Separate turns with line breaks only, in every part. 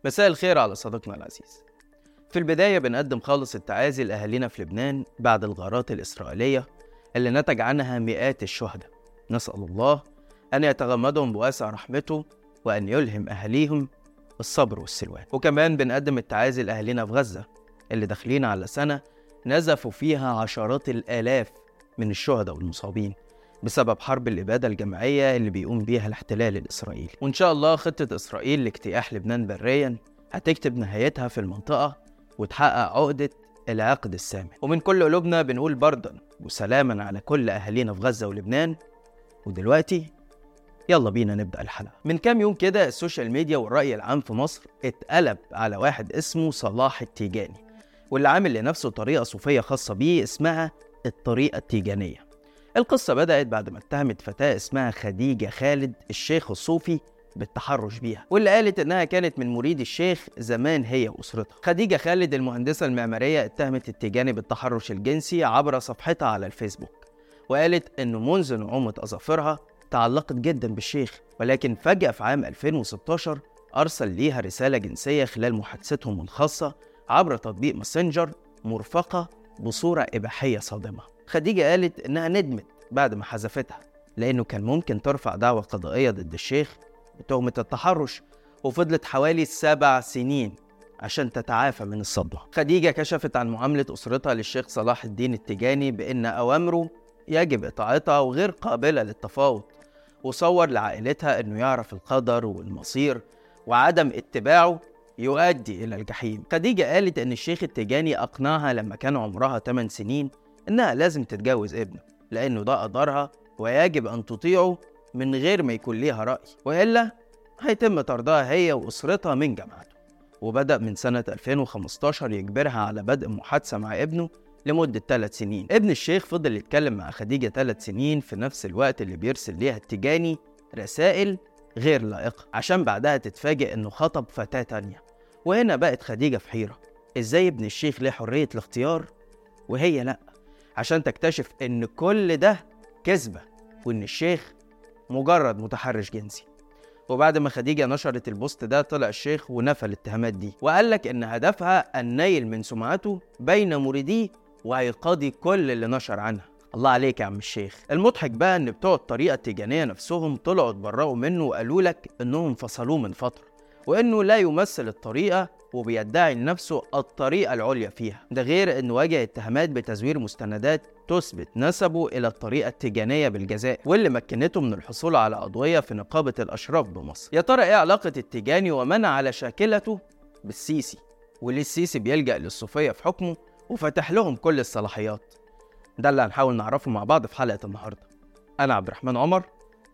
مساء الخير على صديقنا العزيز في البداية بنقدم خالص التعازي لأهالينا في لبنان بعد الغارات الإسرائيلية اللي نتج عنها مئات الشهداء نسأل الله أن يتغمدهم بواسع رحمته وأن يلهم أهاليهم الصبر والسلوان وكمان بنقدم التعازي لأهالينا في غزة اللي داخلين على سنة نزفوا فيها عشرات الآلاف من الشهداء والمصابين بسبب حرب الإبادة الجماعية اللي بيقوم بيها الاحتلال الإسرائيلي وإن شاء الله خطة إسرائيل لاجتياح لبنان بريا هتكتب نهايتها في المنطقة وتحقق عقدة العقد السامي ومن كل قلوبنا بنقول بردا وسلاما على كل أهالينا في غزة ولبنان ودلوقتي يلا بينا نبدأ الحلقة من كام يوم كده السوشيال ميديا والرأي العام في مصر اتقلب على واحد اسمه صلاح التيجاني واللي عامل لنفسه طريقة صوفية خاصة بيه اسمها الطريقة التيجانية القصة بدأت بعد ما اتهمت فتاة اسمها خديجة خالد الشيخ الصوفي بالتحرش بيها واللي قالت انها كانت من مريد الشيخ زمان هي واسرتها خديجة خالد المهندسة المعمارية اتهمت التيجاني بالتحرش الجنسي عبر صفحتها على الفيسبوك وقالت انه منذ نعومة اظافرها تعلقت جدا بالشيخ ولكن فجأة في عام 2016 أرسل ليها رسالة جنسية خلال محادثتهم الخاصة عبر تطبيق ماسنجر مرفقة بصورة إباحية صادمة خديجة قالت إنها ندمت بعد ما حذفتها لأنه كان ممكن ترفع دعوى قضائية ضد الشيخ بتهمة التحرش وفضلت حوالي سبع سنين عشان تتعافى من الصدمة خديجة كشفت عن معاملة أسرتها للشيخ صلاح الدين التجاني بأن أوامره يجب إطاعتها وغير قابلة للتفاوض وصور لعائلتها أنه يعرف القدر والمصير وعدم اتباعه يؤدي إلى الجحيم خديجة قالت أن الشيخ التجاني أقنعها لما كان عمرها 8 سنين إنها لازم تتجوز ابنه لأنه ده قدرها ويجب أن تطيعه من غير ما يكون ليها رأي وإلا هيتم طردها هي وأسرتها من جامعته وبدأ من سنة 2015 يجبرها على بدء محادثة مع ابنه لمدة ثلاث سنين ابن الشيخ فضل يتكلم مع خديجة ثلاث سنين في نفس الوقت اللي بيرسل ليها التجاني رسائل غير لائقة عشان بعدها تتفاجئ انه خطب فتاة تانية وهنا بقت خديجة في حيرة ازاي ابن الشيخ ليه حرية الاختيار وهي لأ عشان تكتشف ان كل ده كذبة وان الشيخ مجرد متحرش جنسي وبعد ما خديجة نشرت البوست ده طلع الشيخ ونفى الاتهامات دي وقال لك ان هدفها النيل من سمعته بين مريديه وهيقاضي كل اللي نشر عنها الله عليك يا عم الشيخ المضحك بقى ان بتوع الطريقة التيجانية نفسهم طلعوا اتبرأوا منه وقالوا لك انهم فصلوه من فترة وانه لا يمثل الطريقة وبيدعي لنفسه الطريقة العليا فيها ده غير انه واجه اتهامات بتزوير مستندات تثبت نسبه الى الطريقة التيجانية بالجزائر واللي مكنته من الحصول على عضوية في نقابة الاشراف بمصر يا ترى ايه علاقة التيجاني ومن على شاكلته بالسيسي وليه السيسي بيلجأ للصوفية في حكمه وفتح لهم كل الصلاحيات ده اللي هنحاول نعرفه مع بعض في حلقة النهاردة أنا عبد الرحمن عمر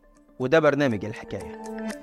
وده برنامج الحكاية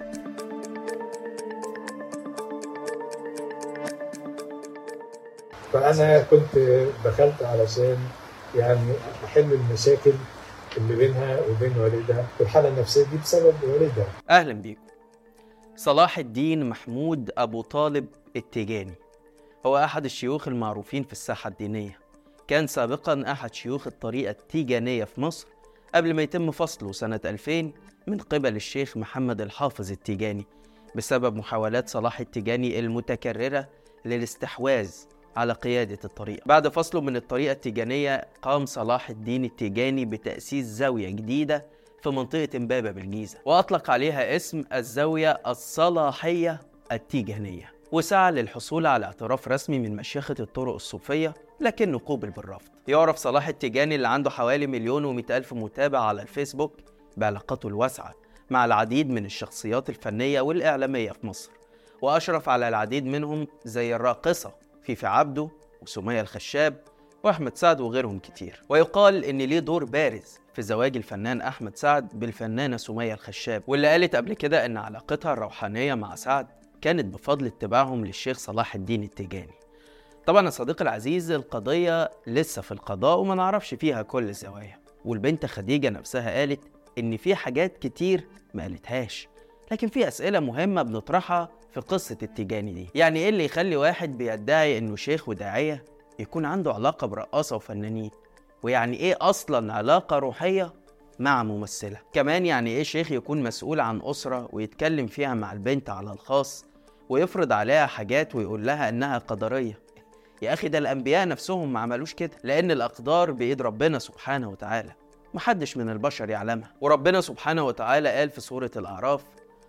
فأنا كنت دخلت علشان يعني أحل المشاكل اللي بينها وبين والدها والحالة النفسية دي بسبب والدها
أهلا بيكم صلاح الدين محمود أبو طالب التيجاني هو أحد الشيوخ المعروفين في الساحة الدينية كان سابقا أحد شيوخ الطريقة التيجانية في مصر قبل ما يتم فصله سنة 2000 من قبل الشيخ محمد الحافظ التيجاني بسبب محاولات صلاح التيجاني المتكررة للاستحواذ على قيادة الطريقة بعد فصله من الطريقة التيجانية قام صلاح الدين التيجاني بتأسيس زاوية جديدة في منطقة إمبابة بالجيزة وأطلق عليها اسم الزاوية الصلاحية التيجانية وسعى للحصول على اعتراف رسمي من مشيخة الطرق الصوفية لكنه قوبل بالرفض يعرف صلاح التيجاني اللي عنده حوالي مليون ومئة ألف متابع على الفيسبوك بعلاقاته الواسعة مع العديد من الشخصيات الفنية والإعلامية في مصر وأشرف على العديد منهم زي الراقصة فيفي عبده وسمية الخشاب وأحمد سعد وغيرهم كتير ويقال إن ليه دور بارز في زواج الفنان أحمد سعد بالفنانة سمية الخشاب واللي قالت قبل كده إن علاقتها الروحانية مع سعد كانت بفضل اتباعهم للشيخ صلاح الدين التيجاني طبعا يا صديقي العزيز القضية لسه في القضاء وما نعرفش فيها كل الزوايا والبنت خديجة نفسها قالت إن في حاجات كتير ما قالتهاش لكن في أسئلة مهمة بنطرحها في قصة التيجاني دي يعني إيه اللي يخلي واحد بيدعي إنه شيخ وداعية يكون عنده علاقة برقاصة وفنانين ويعني إيه أصلا علاقة روحية مع ممثلة كمان يعني إيه شيخ يكون مسؤول عن أسرة ويتكلم فيها مع البنت على الخاص ويفرض عليها حاجات ويقول لها انها قدريه يا اخي ده الانبياء نفسهم ما عملوش كده لان الاقدار بايد ربنا سبحانه وتعالى محدش من البشر يعلمها وربنا سبحانه وتعالى قال في سوره الاعراف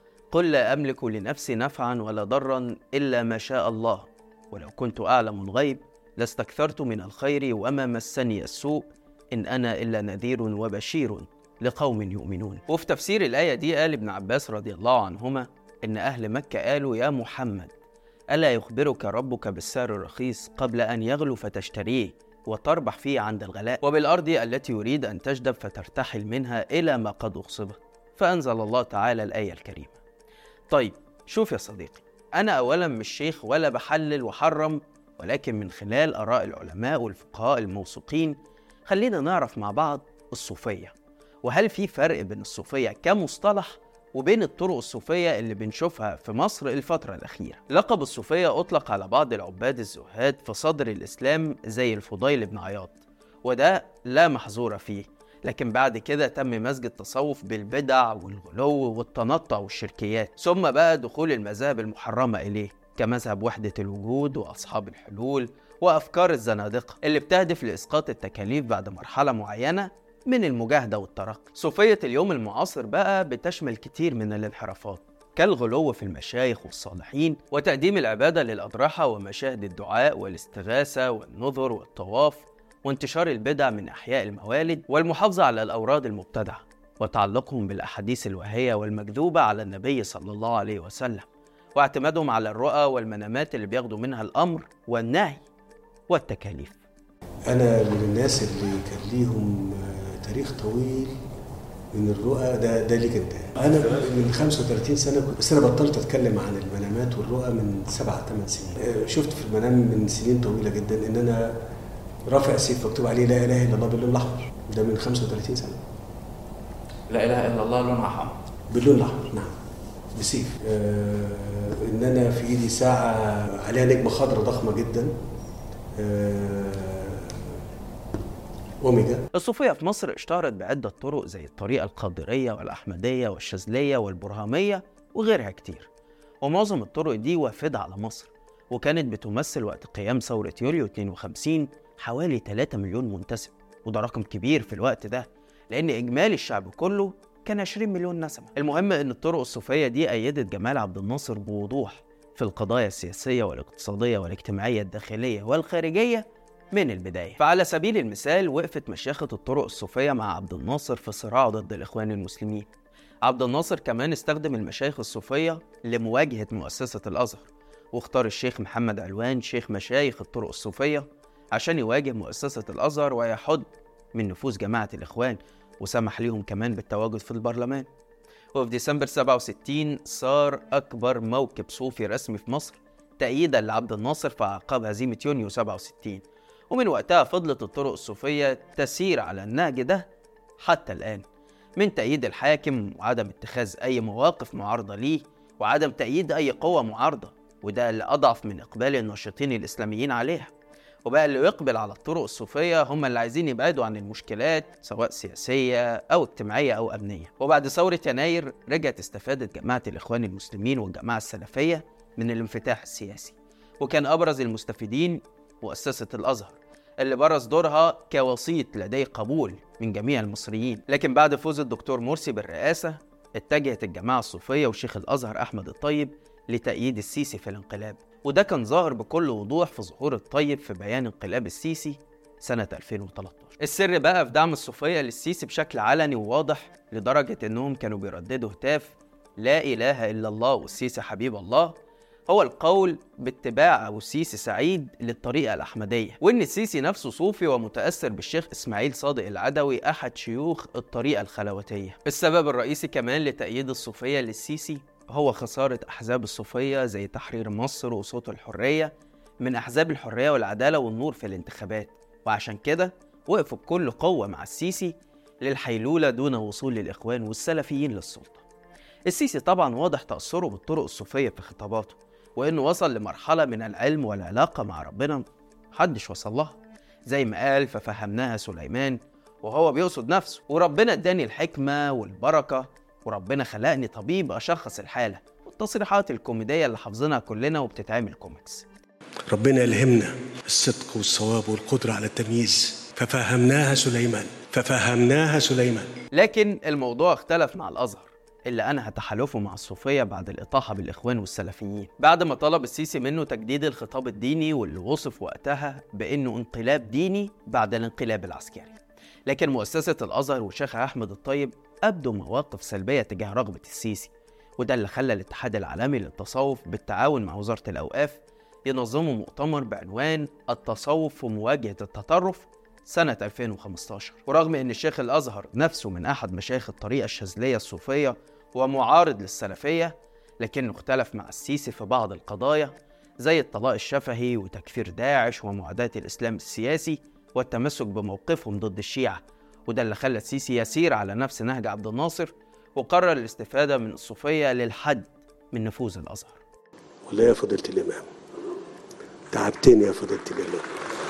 قل لا املك لنفسي نفعا ولا ضرا الا ما شاء الله ولو كنت اعلم الغيب لاستكثرت من الخير وما مسني السوء ان انا الا نذير وبشير لقوم يؤمنون وفي تفسير الايه دي قال ابن عباس رضي الله عنهما ان اهل مكه قالوا يا محمد ألا يخبرك ربك بالسعر الرخيص قبل أن يغلو فتشتريه وتربح فيه عند الغلاء وبالأرض التي يريد أن تجدب فترتحل منها إلى ما قد أغصبه فأنزل الله تعالى الآية الكريمة طيب شوف يا صديقي أنا أولا مش شيخ ولا بحلل وحرم ولكن من خلال آراء العلماء والفقهاء الموثوقين خلينا نعرف مع بعض الصوفية وهل في فرق بين الصوفية كمصطلح وبين الطرق الصوفية اللي بنشوفها في مصر الفترة الأخيرة لقب الصوفية أطلق على بعض العباد الزهاد في صدر الإسلام زي الفضيل بن عياض وده لا محظور فيه لكن بعد كده تم مزج التصوف بالبدع والغلو والتنطع والشركيات ثم بقى دخول المذاهب المحرمة إليه كمذهب وحدة الوجود وأصحاب الحلول وأفكار الزنادقة اللي بتهدف لإسقاط التكاليف بعد مرحلة معينة من المجاهدة والترقي صوفية اليوم المعاصر بقى بتشمل كتير من الانحرافات كالغلو في المشايخ والصالحين وتقديم العبادة للأضرحة ومشاهد الدعاء والاستغاثة والنذر والطواف وانتشار البدع من أحياء الموالد والمحافظة على الأوراد المبتدعة وتعلقهم بالأحاديث الوهية والمكذوبة على النبي صلى الله عليه وسلم واعتمادهم على الرؤى والمنامات اللي بياخدوا منها الأمر والنهي والتكاليف
أنا من الناس اللي كان ليهم تاريخ طويل من الرؤى ده ده ليك انت انا من 35 سنه كنت بس انا بطلت اتكلم عن المنامات والرؤى من سبع ثمان سنين شفت في المنام من سنين طويله جدا ان انا رافع سيف مكتوب عليه لا اله الا الله باللون الاحمر ده من 35 سنه
لا اله الا الله لونها احمر
باللون الاحمر نعم بسيف آه ان انا في ايدي ساعه عليها نجمه خضراء ضخمه جدا آه اوميجا
الصوفية في مصر اشتهرت بعدة طرق زي الطريقة القادرية والأحمدية والشاذلية والبرهامية وغيرها كتير ومعظم الطرق دي وافدة على مصر وكانت بتمثل وقت قيام ثورة يوليو 52 حوالي 3 مليون منتسب وده رقم كبير في الوقت ده لأن إجمالي الشعب كله كان 20 مليون نسمة المهم إن الطرق الصوفية دي أيدت جمال عبد الناصر بوضوح في القضايا السياسية والاقتصادية والاجتماعية الداخلية والخارجية من البداية فعلى سبيل المثال وقفت مشيخة الطرق الصوفية مع عبد الناصر في صراعه ضد الإخوان المسلمين عبد الناصر كمان استخدم المشايخ الصوفية لمواجهة مؤسسة الأزهر واختار الشيخ محمد علوان شيخ مشايخ الطرق الصوفية عشان يواجه مؤسسة الأزهر ويحد من نفوذ جماعة الإخوان وسمح ليهم كمان بالتواجد في البرلمان وفي ديسمبر 67 صار أكبر موكب صوفي رسمي في مصر تأييدا لعبد الناصر في أعقاب هزيمة يونيو 67 ومن وقتها فضلت الطرق الصوفية تسير على النهج ده حتى الآن من تأييد الحاكم وعدم اتخاذ أي مواقف معارضة ليه وعدم تأييد أي قوة معارضة وده اللي أضعف من إقبال الناشطين الإسلاميين عليها وبقى اللي يقبل على الطرق الصوفية هم اللي عايزين يبعدوا عن المشكلات سواء سياسية أو اجتماعية أو أمنية وبعد ثورة يناير رجعت استفادت جماعة الإخوان المسلمين والجماعة السلفية من الانفتاح السياسي وكان أبرز المستفيدين مؤسسة الأزهر اللي برز دورها كوسيط لديه قبول من جميع المصريين لكن بعد فوز الدكتور مرسي بالرئاسة اتجهت الجماعة الصوفية وشيخ الأزهر أحمد الطيب لتأييد السيسي في الانقلاب وده كان ظاهر بكل وضوح في ظهور الطيب في بيان انقلاب السيسي سنة 2013 السر بقى في دعم الصوفية للسيسي بشكل علني وواضح لدرجة انهم كانوا بيرددوا هتاف لا إله إلا الله والسيسي حبيب الله هو القول باتباع أبو السيسي سعيد للطريقة الأحمدية وإن السيسي نفسه صوفي ومتأثر بالشيخ إسماعيل صادق العدوي أحد شيوخ الطريقة الخلوتية السبب الرئيسي كمان لتأييد الصوفية للسيسي هو خسارة أحزاب الصوفية زي تحرير مصر وصوت الحرية من أحزاب الحرية والعدالة والنور في الانتخابات وعشان كده وقفوا بكل قوة مع السيسي للحيلولة دون وصول للإخوان والسلفيين للسلطة السيسي طبعا واضح تأثره بالطرق الصوفية في خطاباته وإنه وصل لمرحلة من العلم والعلاقة مع ربنا محدش وصل لها زي ما قال ففهمناها سليمان وهو بيقصد نفسه وربنا اداني الحكمة والبركة وربنا خلقني طبيب أشخص الحالة التصريحات الكوميدية اللي حافظينها كلنا وبتتعمل كوميكس
ربنا يلهمنا الصدق والصواب والقدرة على التمييز ففهمناها سليمان ففهمناها سليمان
لكن الموضوع اختلف مع الأزهر اللي أنهى تحالفه مع الصوفية بعد الإطاحة بالإخوان والسلفيين بعد ما طلب السيسي منه تجديد الخطاب الديني واللي وصف وقتها بأنه انقلاب ديني بعد الانقلاب العسكري لكن مؤسسة الأزهر والشيخ أحمد الطيب أبدوا مواقف سلبية تجاه رغبة السيسي وده اللي خلى الاتحاد العالمي للتصوف بالتعاون مع وزارة الأوقاف ينظموا مؤتمر بعنوان التصوف في مواجهة التطرف سنة 2015 ورغم أن الشيخ الأزهر نفسه من أحد مشايخ الطريقة الشاذلية الصوفية ومعارض للسلفية لكنه اختلف مع السيسي في بعض القضايا زي الطلاق الشفهي وتكفير داعش ومعاداة الإسلام السياسي والتمسك بموقفهم ضد الشيعة وده اللي خلى السيسي يسير على نفس نهج عبد الناصر وقرر الاستفادة من الصوفية للحد من نفوذ الأزهر
ولا يا فضيلة الإمام تعبتني يا فضيلة الإمام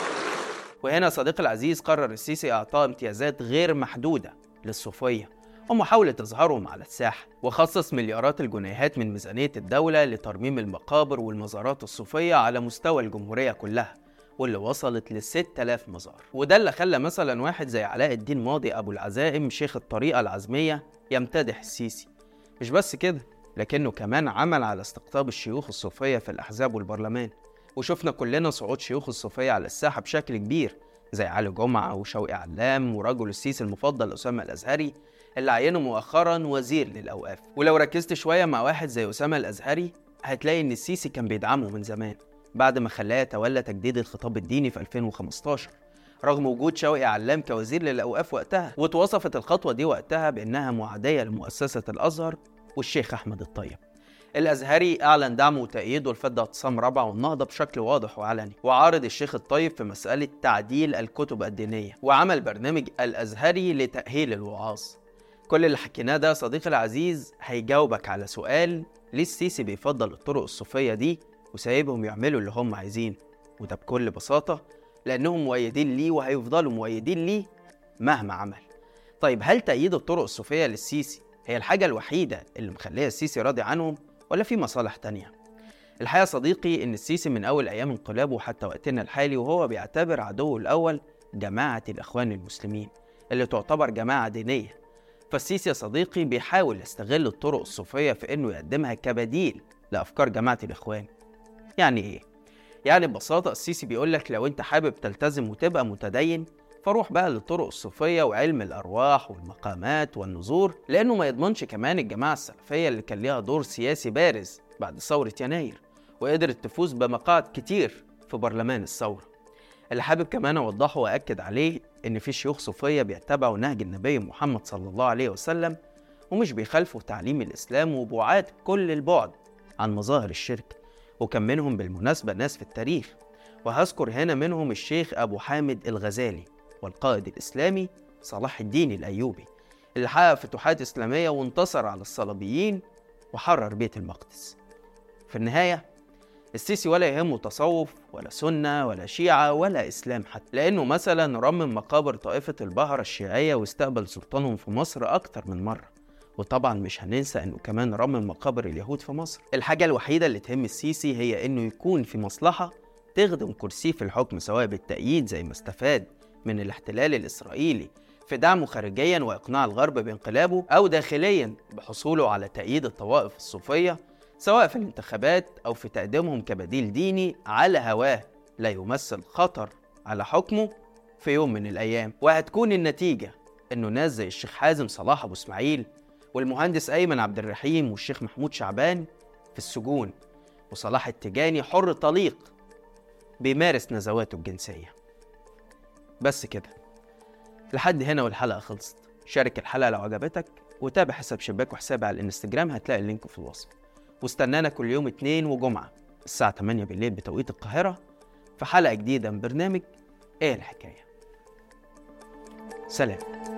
وهنا صديقي العزيز قرر السيسي إعطاء امتيازات غير محدودة للصوفية ومحاولة إظهارهم على الساحة وخصص مليارات الجنيهات من ميزانية الدولة لترميم المقابر والمزارات الصوفية على مستوى الجمهورية كلها واللي وصلت ل 6000 مزار وده اللي خلى مثلا واحد زي علاء الدين ماضي أبو العزائم شيخ الطريقة العزمية يمتدح السيسي مش بس كده لكنه كمان عمل على استقطاب الشيوخ الصوفية في الأحزاب والبرلمان وشفنا كلنا صعود شيوخ الصوفية على الساحة بشكل كبير زي علي جمعة وشوقي علام ورجل السيسي المفضل أسامة الأزهري اللي عينه مؤخرا وزير للأوقاف ولو ركزت شوية مع واحد زي أسامة الأزهري هتلاقي إن السيسي كان بيدعمه من زمان بعد ما خلاه يتولى تجديد الخطاب الديني في 2015 رغم وجود شوقي علام كوزير للأوقاف وقتها واتوصفت الخطوة دي وقتها بأنها معادية لمؤسسة الأزهر والشيخ أحمد الطيب الأزهري أعلن دعمه وتأييده لفد اعتصام رابعة والنهضة بشكل واضح وعلني وعارض الشيخ الطيب في مسألة تعديل الكتب الدينية وعمل برنامج الأزهري لتأهيل الوعاظ كل اللي حكيناه ده صديقي العزيز هيجاوبك على سؤال ليه السيسي بيفضل الطرق الصوفية دي وسايبهم يعملوا اللي هم عايزينه وده بكل بساطة لأنهم مؤيدين ليه وهيفضلوا مؤيدين ليه مهما عمل طيب هل تأييد الطرق الصوفية للسيسي هي الحاجة الوحيدة اللي مخليها السيسي راضي عنهم ولا في مصالح تانية؟ الحقيقة صديقي إن السيسي من أول أيام انقلابه حتى وقتنا الحالي وهو بيعتبر عدوه الأول جماعة الإخوان المسلمين اللي تعتبر جماعة دينية فالسيسي يا صديقي بيحاول يستغل الطرق الصوفية في إنه يقدمها كبديل لأفكار جماعة الإخوان يعني إيه؟ يعني ببساطة السيسي بيقول لك لو أنت حابب تلتزم وتبقى متدين فروح بقى للطرق الصوفية وعلم الأرواح والمقامات والنذور لأنه ما يضمنش كمان الجماعة السلفية اللي كان ليها دور سياسي بارز بعد ثورة يناير وقدرت تفوز بمقاعد كتير في برلمان الثورة اللي حابب كمان أوضحه وأكد عليه إن في شيوخ صوفية بيتبعوا نهج النبي محمد صلى الله عليه وسلم ومش بيخالفوا تعليم الإسلام وبعاد كل البعد عن مظاهر الشرك وكان منهم بالمناسبة ناس في التاريخ وهذكر هنا منهم الشيخ أبو حامد الغزالي والقائد الإسلامي صلاح الدين الأيوبي اللي حقق فتوحات إسلامية وانتصر على الصليبيين وحرر بيت المقدس في النهاية السيسي ولا يهمه تصوف ولا سنة ولا شيعة ولا إسلام حتى لأنه مثلا رمم مقابر طائفة البهرة الشيعية واستقبل سلطانهم في مصر أكتر من مرة وطبعا مش هننسى انه كمان رمم مقابر اليهود في مصر الحاجة الوحيدة اللي تهم السيسي هي انه يكون في مصلحة تخدم كرسيه في الحكم سواء بالتأييد زي ما استفاد من الاحتلال الإسرائيلي في دعمه خارجيا وإقناع الغرب بانقلابه أو داخليا بحصوله على تأييد الطوائف الصوفية سواء في الانتخابات أو في تقديمهم كبديل ديني على هواه لا يمثل خطر على حكمه في يوم من الأيام وهتكون النتيجة إنه ناس زي الشيخ حازم صلاح أبو إسماعيل والمهندس أيمن عبد الرحيم والشيخ محمود شعبان في السجون وصلاح التجاني حر طليق بيمارس نزواته الجنسية بس كده لحد هنا والحلقة خلصت شارك الحلقة لو عجبتك وتابع حساب شباك وحسابي على الانستجرام هتلاقي اللينك في الوصف واستنانا كل يوم اتنين وجمعة الساعة 8 بالليل بتوقيت القاهرة في حلقة جديدة من برنامج ايه الحكاية سلام